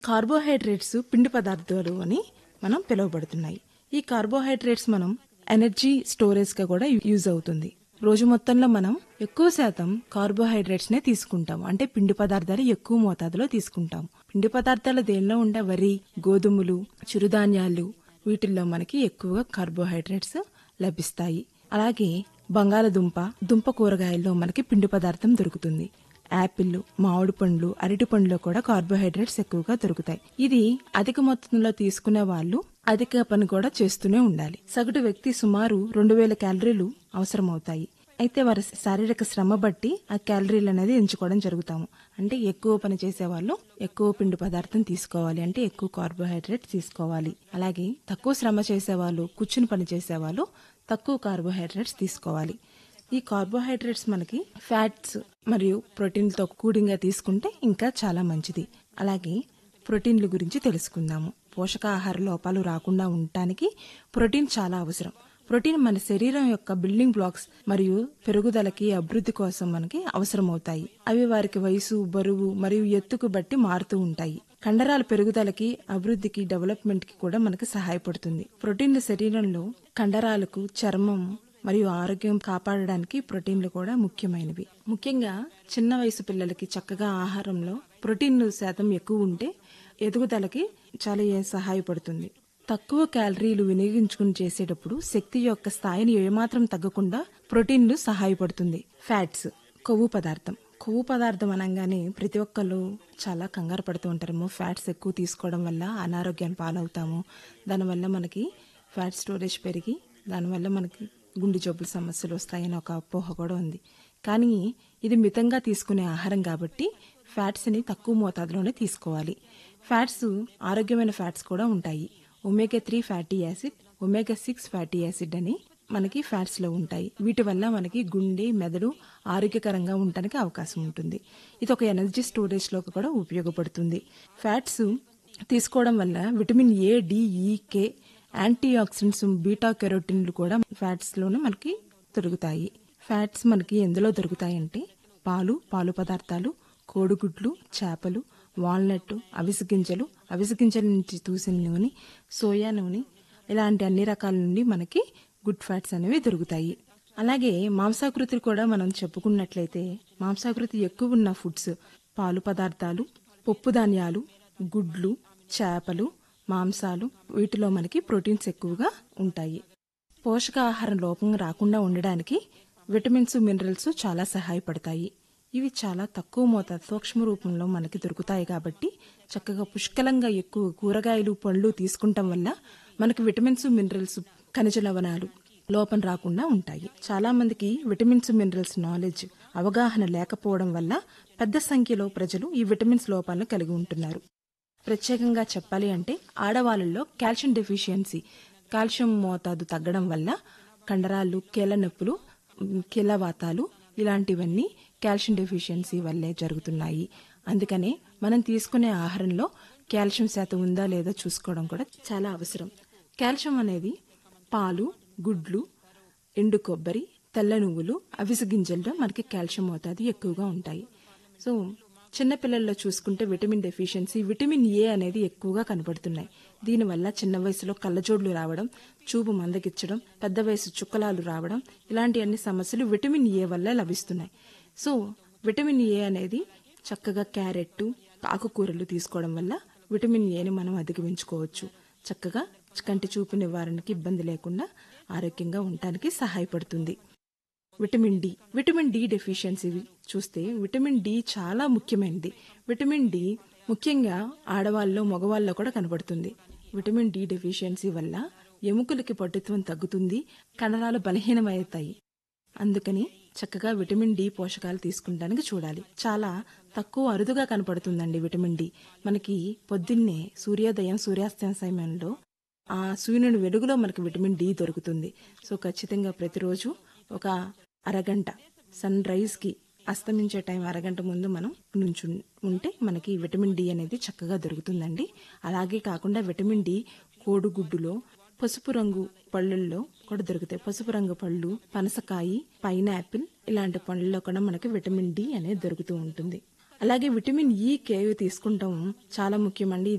carbohydrates పిండి పదార్థాలు అని మనం పిలువబడుతున్నాయి ఈ కార్బోహైడ్రేట్స్ మనం ఎనర్జీ స్టోరేజ్ గా కూడా యూజ్ అవుతుంది రోజు మొత్తంలో మనం ఎక్కువ శాతం కార్బోహైడ్రేట్స్ నే తీసుకుంటాం అంటే పిండి పదార్థాలు ఎక్కువ మోతాదులో తీసుకుంటాం పిండి పదార్థాలు దేనిలో ఉండే వరి గోధుమలు చిరుధాన్యాలు వీటిల్లో మనకి ఎక్కువగా కార్బోహైడ్రేట్స్ లభిస్తాయి అలాగే బంగాళదుంప దుంప కూరగాయల్లో మనకి పిండి పదార్థం దొరుకుతుంది యాపిల్ మామిడి పండ్లు అరటి పండ్లు కూడా కార్బోహైడ్రేట్స్ ఎక్కువగా దొరుకుతాయి ఇది అధిక మొత్తంలో తీసుకునే వాళ్ళు అధిక పని కూడా చేస్తూనే ఉండాలి సగటు వ్యక్తి సుమారు రెండు వేల క్యాలరీలు అవసరమవుతాయి అయితే వారి శారీరక శ్రమ బట్టి ఆ క్యాలరీలు అనేది ఎంచుకోవడం జరుగుతాము అంటే ఎక్కువ పని చేసే వాళ్ళు ఎక్కువ పిండి పదార్థం తీసుకోవాలి అంటే ఎక్కువ కార్బోహైడ్రేట్ తీసుకోవాలి అలాగే తక్కువ శ్రమ చేసే వాళ్ళు కూర్చుని పని చేసే వాళ్ళు తక్కువ కార్బోహైడ్రేట్స్ తీసుకోవాలి ఈ కార్బోహైడ్రేట్స్ మనకి ఫ్యాట్స్ మరియు ప్రోటీన్లతో కూడిగా తీసుకుంటే ఇంకా చాలా మంచిది అలాగే ప్రోటీన్ల గురించి తెలుసుకుందాము పోషకాహార లోపాలు రాకుండా ఉండటానికి ప్రోటీన్ చాలా అవసరం ప్రోటీన్ మన శరీరం యొక్క బిల్డింగ్ బ్లాక్స్ మరియు పెరుగుదలకి అభివృద్ధి కోసం మనకి అవసరమవుతాయి అవి వారికి వయసు బరువు మరియు ఎత్తుకు బట్టి మారుతూ ఉంటాయి కండరాల పెరుగుదలకి అభివృద్ధికి డెవలప్మెంట్ కి కూడా మనకి సహాయపడుతుంది ప్రోటీన్లు శరీరంలో కండరాలకు చర్మం మరియు ఆరోగ్యం కాపాడడానికి ప్రోటీన్లు కూడా ముఖ్యమైనవి ముఖ్యంగా చిన్న వయసు పిల్లలకి చక్కగా ఆహారంలో ప్రోటీన్లు శాతం ఎక్కువ ఉంటే ఎదుగుదలకి చాలా ఏ- సహాయపడుతుంది తక్కువ క్యాలరీలు వినియోగించుకుని చేసేటప్పుడు శక్తి యొక్క స్థాయిని ఏమాత్రం తగ్గకుండా ప్రోటీన్లు సహాయపడుతుంది ఫ్యాట్స్ కొవ్వు పదార్థం కొవ్వు పదార్థం అనగానే ప్రతి ఒక్కళ్ళు చాలా కంగారు పడుతూ ఉంటారు ఫ్యాట్స్ ఎక్కువ తీసుకోవడం వల్ల అనారోగ్యాన్ని పాలవుతాము దానివల్ల మనకి ఫ్యాట్ స్టోరేజ్ పెరిగి దానివల్ల మనకి గుండె జబ్బుల సమస్యలు వస్తాయని ఒక అపోహ కూడా ఉంది కానీ ఇది మితంగా తీసుకునే ఆహారం కాబట్టి ఫ్యాట్స్ని తక్కువ మోతాదులోనే తీసుకోవాలి ఫ్యాట్స్ ఆరోగ్యమైన ఫ్యాట్స్ కూడా ఉంటాయి omega three fatty acid omega six fatty acid అని మనకి ఫ్యాట్స్ లో ఉంటాయి వీటి వల్ల మనకి గుండె మెదడు ఆరోగ్యకరంగా ఉండటానికి అవకాశం ఉంటుంది ఇది ఒక ఎనర్జీ స్టోరేజ్ లో కూడా ఉపయోగపడుతుంది ఫ్యాట్స్ తీసుకోవడం వల్ల vitamin A D E K antioxidants beta కెరోటిన్లు కూడా ఫ్యాట్స్ లోనే మనకి దొరుకుతాయి ఫ్యాట్స్ మనకి ఎందులో దొరుకుతాయంటే పాలు పాలు పదార్థాలు కోడిగుడ్లు చేపలు వాల్నట్ అవిసె గింజలు అవిసె గింజల నుంచి తూసిన నూనె సోయా నూనె ఇలాంటి అన్ని రకాల నుండి మనకి గుడ్ ఫ్యాట్స్ అనేవి దొరుకుతాయి అలాగే మాంసాకృతులు కూడా మనం చెప్పుకున్నట్లయితే మాంసాకృతి ఎక్కువ ఉన్న ఫుడ్స్ పాలు పదార్థాలు పప్పు ధాన్యాలు గుడ్లు చేపలు మాంసాలు వీటిలో మనకి ప్రోటీన్స్ ఎక్కువగా ఉంటాయి పోషకాహారం లోపం రాకుండా ఉండడానికి విటమిన్స్ మినరల్స్ చాలా సహాయపడతాయి ఇవి చాలా తక్కువ మోతాదు సూక్ష్మ రూపంలో మనకి దొరుకుతాయి కాబట్టి చక్కగా పుష్కలంగా ఎక్కువ కూరగాయలు పండ్లు తీసుకుంటాం వల్ల మనకి విటమిన్స్ మినరల్స్ ఖనిజ లవణాలు లోపం రాకుండా ఉంటాయి చాలా మందికి విటమిన్స్ మినరల్స్ నాలెడ్జ్ అవగాహన లేకపోవడం వల్ల పెద్ద సంఖ్యలో ప్రజలు ఈ విటమిన్స్ లోపాలను కలిగి ఉంటున్నారు ప్రత్యేకంగా చెప్పాలి అంటే ఆడవాళ్ళలో కాల్షియం డెఫిషియన్సీ కాల్షియం మోతాదు తగ్గడం వల్ల కండరాలు కీళ్ళ నొప్పులు ఉమ్, కీళ్ళవాతాలు ఇలాంటివన్నీ కాల్షియం డెఫిషియన్సీ వల్లే జరుగుతున్నాయి అందుకనే మనం తీసుకునే ఆహారంలో కాల్షియం శాతం ఉందా లేదా చూసుకోవడం కూడా చాలా అవసరం కాల్షియం అనేది పాలు గుడ్లు ఎండు కొబ్బరి తెల్ల నువ్వులు అవిసె గింజల్లో మనకి కాల్షియం మోతాదు ఎక్కువగా ఉంటాయి సో చిన్నపిల్లల్లో చూసుకుంటే విటమిన్ డెఫిషియన్సీ విటమిన్ ఏ అనేది ఎక్కువగా కనబడుతున్నాయి దీనివల్ల చిన్న వయసులో కళ్ళజోడ్లు రావడం చూపు మందగిచ్చడం పెద్ద వయసు చుక్కలాలు రావడం ఇలాంటి అన్ని సమస్యలు విటమిన్ ఏ వల్ల లభిస్తున్నాయి సో విటమిన్ ఏ అనేది చక్కగా క్యారెట్ ఆకుకూరలు తీసుకోవడం వల్ల విటమిన్ ఏని మనం అధిగమించుకోవచ్చు చక్కగా కంటి చూపు నివారణకి ఇబ్బంది లేకుండా ఆరోగ్యంగా ఉండటానికి సహాయపడుతుంది vitamin D vitamin D deficiency చూస్తే విటమిన్ డి చాలా ముఖ్యమైనది విటమిన్ డి ముఖ్యంగా ఆడవాళ్ళలో మగవాళ్ళలో కూడా కనబడుతుంది విటమిన్ డి డెఫిషియన్సీ వల్ల ఎముకలకి పట్టుత్వం తగ్గుతుంది కండరాలు బలహీనమవుతాయి అందుకని చక్కగా విటమిన్ డి పోషకాలు తీసుకుంటానికి చూడాలి చాలా తక్కువ అరుదుగా కనపడుతుందండి విటమిన్ డి మనకి పొద్దున్నే సూర్యోదయం సూర్యాస్తమయ సమయంలో ఆ సూర్యుని వెలుగులో మనకి విటమిన్ డి దొరుకుతుంది సో ఖచ్చితంగా ప్రతిరోజు ఒక అరగంట సన్ రైజ్ కి అస్తమించే టైం అరగంట ముందు మనం నుంచి ఉంటే మనకి విటమిన్ డి అనేది చక్కగా దొరుకుతుందండి అలాగే కాకుండా విటమిన్ డి కోడిగుడ్డులో పసుపు రంగు పళ్ళల్లో కూడా దొరుకుతాయి పసుపు రంగు పళ్ళు పనసకాయి పైనాపిల్ ఇలాంటి పండ్లలో కూడా మనకి విటమిన్ డి అనేది దొరుకుతూ ఉంటుంది అలాగే విటమిన్ ఈ కేవ్ తీసుకుంటాం చాలా ముఖ్యమండి